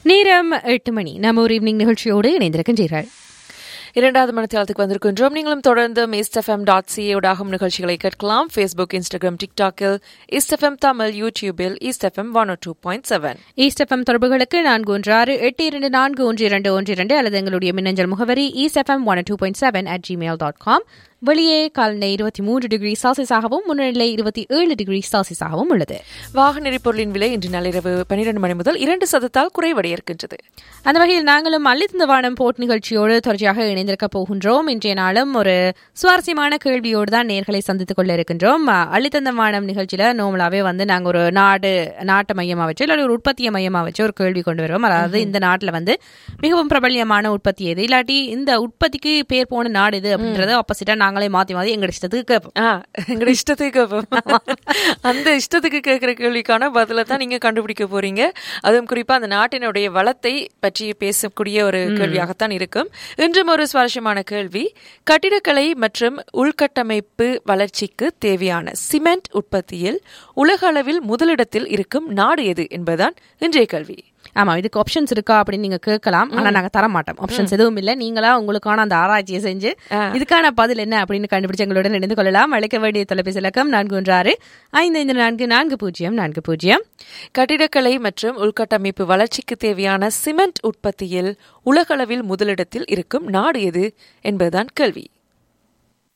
நேரம் எட்டு மணி நம்ம ஒரு ஈவினிங் நிகழ்ச்சியோடு இணைந்திருக்கின்றீர்கள் இரண்டாவது மனத்தியாலத்துக்கு வந்திருக்கின்றோம் நீங்களும் தொடர்ந்து இஸ்டஃப்எம் டாட் சிஏ ஊடாகும் நிகழ்ச்சிகளை கேட்கலாம் ஃபேஸ்புக் இன்ஸ்டாகிராம் டிக்டாக்கில் இஸ்டஃப்எம் தமிழ் யூடியூபில் East FM one two point seven East FM தொடர்புகளுக்கு நான்கு ஒன்று ஆறு எட்டு இரண்டு நான்கு ஒன்று இரண்டு ஒன்று இரண்டு அல்லது எங்களுடைய மின்னஞ்சல் முகவரி East FM one two point seven at Gmail dot com வெளியே காலநிலை இருபத்தி மூன்று டிகிரி செல்சியஸாகவும் முன்னிலை இருபத்தி ஏழு டிகிரி செல்சியஸாகவும் உள்ளது வாகன எரிபொருளின் விலை இன்று நள்ளிரவு பன்னிரண்டு மணி முதல் இரண்டு சதத்தால் குறைவடைய இருக்கின்றது அந்த வகையில் நாங்களும் அள்ளித்தந்த வானம் போட் நிகழ்ச்சியோடு தொடர்ச்சியாக இணைந்திருக்க போகின்றோம் இன்றைய நாளும் ஒரு சுவாரஸ்யமான கேள்வியோடு தான் நேர்களை சந்தித்துக் கொள்ள இருக்கின்றோம் அள்ளித்தந்த வானம் நிகழ்ச்சியில நோமலாவே வந்து நாங்க ஒரு நாடு நாட்டை மையமா வச்சு இல்லை ஒரு உற்பத்தியை மையமா வச்சு ஒரு கேள்வி கொண்டு வருவோம் அதாவது இந்த நாட்டுல வந்து மிகவும் பிரபல்யமான உற்பத்தி எது இல்லாட்டி இந்த உற்பத்திக்கு பேர் போன நாடு இது அப்படின்றத ஆப்போசிட்டா நாங்களே மாத்தி மாத்தி எங்க இஷ்டத்துக்கு கேட்போம் ஆ எங்களோட இஷ்டத்துக்கு கேட்போம் அந்த இஷ்டத்துக்கு கேட்கிற கேள்விக்கான பதில தான் நீங்க கண்டுபிடிக்க போறீங்க அதுவும் குறிப்பா அந்த நாட்டினுடைய வளத்தை பற்றி பேசக்கூடிய ஒரு கேள்வியாகத்தான் இருக்கும் இன்றும் ஒரு சுவாரஸ்யமான கேள்வி கட்டிடக்கலை மற்றும் உள்கட்டமைப்பு வளர்ச்சிக்கு தேவையான சிமெண்ட் உற்பத்தியில் உலக அளவில் முதலிடத்தில் இருக்கும் நாடு எது என்பதுதான் இன்றைய கேள்வி ஆமா இதுக்கு ஆப்ஷன்ஸ் இருக்கா அப்படின்னு நீங்க கேட்கலாம் ஆனா நாங்க தர மாட்டோம் ஆப்ஷன்ஸ் எதுவும் இல்ல நீங்களா உங்களுக்கான அந்த ஆராய்ச்சியை செஞ்சு இதுக்கான பதில் என்ன அப்படின்னு கண்டுபிடிச்சு எங்களுடன் இணைந்து கொள்ளலாம் அழைக்க வேண்டிய தொலைபேசி இலக்கம் நான்கு ஒன்று ஆறு ஐந்து ஐந்து நான்கு நான்கு பூஜ்ஜியம் நான்கு பூஜ்ஜியம் கட்டிடக்கலை மற்றும் உள்கட்டமைப்பு வளர்ச்சிக்கு தேவையான சிமெண்ட் உற்பத்தியில் உலகளவில் முதலிடத்தில் இருக்கும் நாடு எது என்பதுதான் கேள்வி